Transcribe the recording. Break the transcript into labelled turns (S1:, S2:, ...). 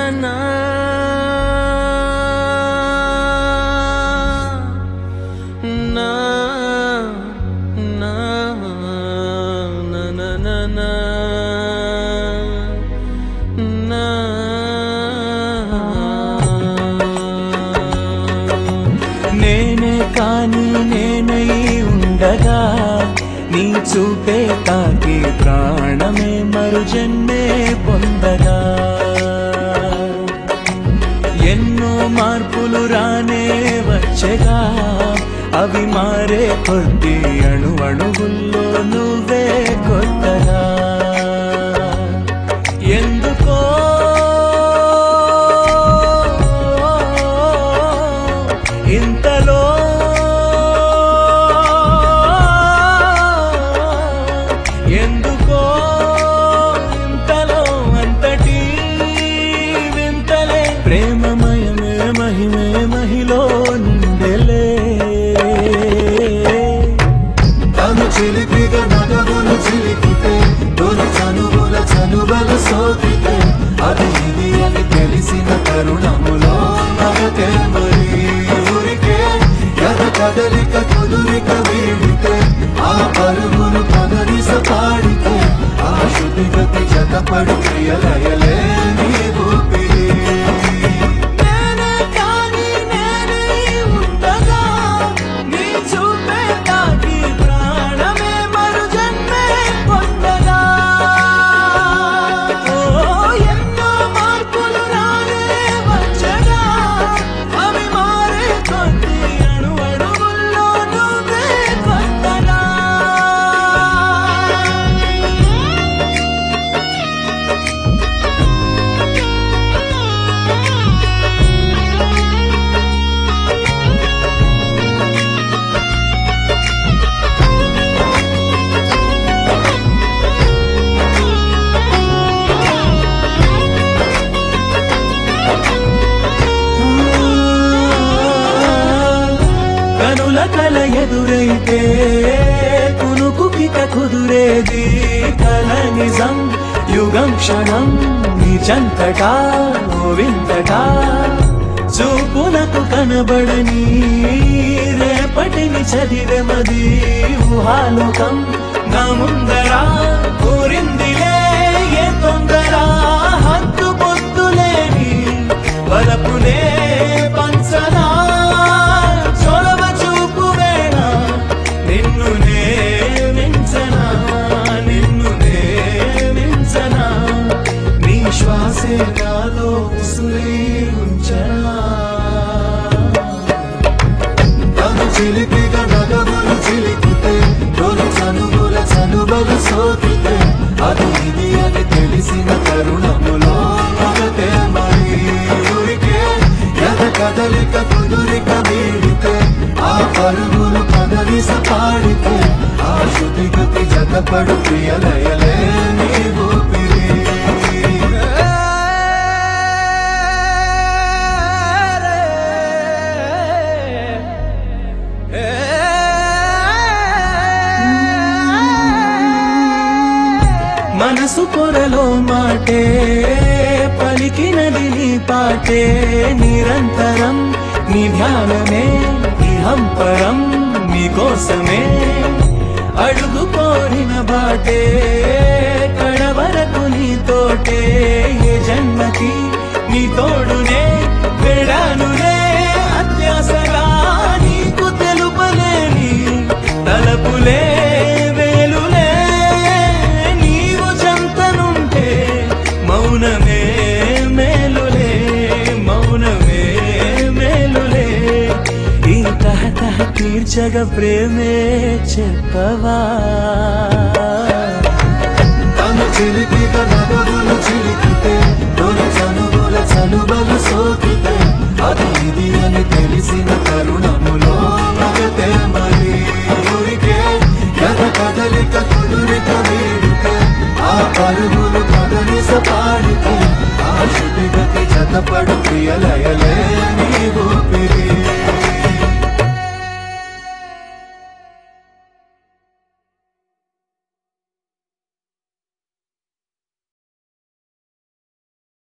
S1: నా నా నా నా నా నా నా నా నేనే కాని నేనై ఉండగా నీ చూపే తాకి ప్రాణమే మరు జన్మే పొందగా ఎన్నో మార్పులు రానే వచ్చగా అవి మారే కొద్ది అణు అణువుల్లో నువ్వే కొత్తగా ఎందుకో ఇంతలో ఎందుకో ఇంతలో అంతటి వింతలే ప్రేమమయమే మహిమే మహిలో నిండెలే
S2: తను చిలిపిగా నగవులు చిలికితే తొలి చనువుల చనువలు సోకితే అది ఇది అని తెలిసిన తరుణములో నగతే మరి ఊరికే ఎద కదలిక కుదురిక వీడితే ఆ పరుగును పదనిస పాడితే ఆ శృతి గతి జతపడు ప్రియలయలే నీ ఊపిరి
S1: నేనే కాని నేనై ఉండగా నీ చూపే తాకి ప్రాణమే మరు జన్మే పొందగా ఓ ఎన్నో మార్పులు రానే వచ్చగా అవి మారే కొద్ది అణు అణువుల్లో నువ్వే కొత్తగా కనుల కల ఎదురైతే కునుకుకిక కుదురేది కల నిజం యుగం క్షణం నిజంతటా ఓ వింతటా చూపునకు కనబడని రేపటిని చదివెమది ఊహాలోకం నా ముందరా కోరిందిలే ఏ తొందర హద్దు పొద్దులేని వలపునే పంచనా చొరవ చూపు వేళ నిన్ను నే మించనా నిన్ను నే మించనా నీ శ్వాసే నాలో ఉసురై ఉంచనా
S2: తను చిలిపిగా నగవులు చిలికితే తొలి చనువుల చనువలు సోకితే అది ఇది అని తెలిసిన తరుణములో ఒకటే మరి ఊరికే ఎద కదలిక కుదురిక వీడితే ఆ పరుగులు కదలిస పాడితే ఆ శృతి గతి జతపడు ప్రియలయలే నీ ఊపిరి
S1: మనసు పొరలో మాటే పలికినది నీ పాటే నిరంతరం నీ ధ్యానమే నీ హంపరం నీకోసమే అడుగు కోరిన బాటే కడవరకు నీతోటే ఏ జన్మకి నీ తోడునే వెళ్ళానులే అత్యాసగా నీకు తెలుపలేని తలపులే వేలులే నీవు చెంతనుంటే మౌనమే మేలులే మౌనమే మేలులే ఈ తహతహ తీర్చగ ప్రేమే చెప్పవా
S2: తను చిలిపిగా నగవులు చిలికితే తొలి చనువుల చనువలు సోకితే అది ఇది అని తెలిసిన తరుణములో ఒకటే మరి ఊరికే ఎద కదలిక కుదురిక వీడితే ఆ పరుగులు కదలిస పాడితే ఆ శృతి గతి జతపడు ప్రియలయలే